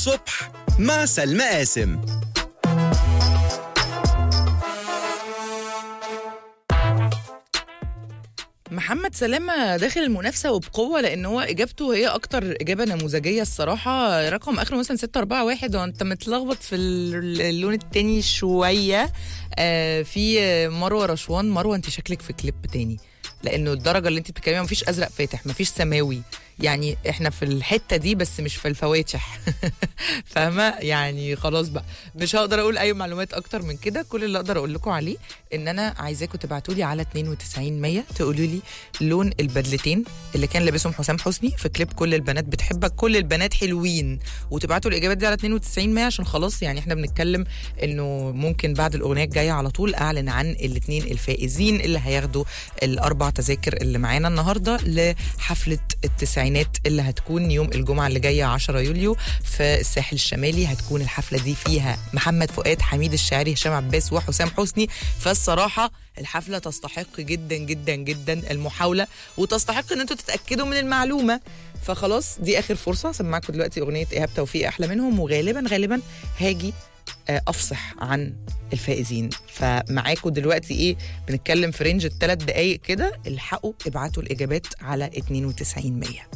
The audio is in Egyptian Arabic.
الصبح مع سلمى قاسم محمد سلامة داخل المنافسة وبقوة لأن هو إجابته هي أكتر إجابة نموذجية الصراحة رقم آخره مثلا 641 وأنت متلخبط في ال- اللون التاني شوية آه في آه، مروة رشوان مروة أنت شكلك في كليب تاني لأنه الدرجة اللي أنت بتتكلمي مفيش أزرق فاتح مفيش سماوي يعني احنا في الحته دي بس مش في الفواتح فاهمه يعني خلاص بقى مش هقدر اقول اي معلومات اكتر من كده كل اللي اقدر اقول لكم عليه ان انا عايزاكم تبعتوا لي على 92 100 تقولوا لي لون البدلتين اللي كان لابسهم حسام حسني في كليب كل البنات بتحبك كل البنات حلوين وتبعتوا الاجابات دي على 92 100 عشان خلاص يعني احنا بنتكلم انه ممكن بعد الاغنيه الجايه على طول اعلن عن الاثنين الفائزين اللي هياخدوا الاربع تذاكر اللي معانا النهارده لحفله التسعينات اللي هتكون يوم الجمعه اللي جايه 10 يوليو في الساحل الشمالي هتكون الحفله دي فيها محمد فؤاد حميد الشاعري هشام عباس وحسام حسني فالصراحه الحفله تستحق جدا جدا جدا المحاوله وتستحق ان انتوا تتاكدوا من المعلومه فخلاص دي اخر فرصه سمعكم دلوقتي اغنيه ايهاب توفيق احلى منهم وغالبا غالبا هاجي آه، افصح عن الفائزين فمعاكم دلوقتي ايه بنتكلم في رينج الثلاث دقايق كده الحقوا ابعتوا الاجابات على 92 100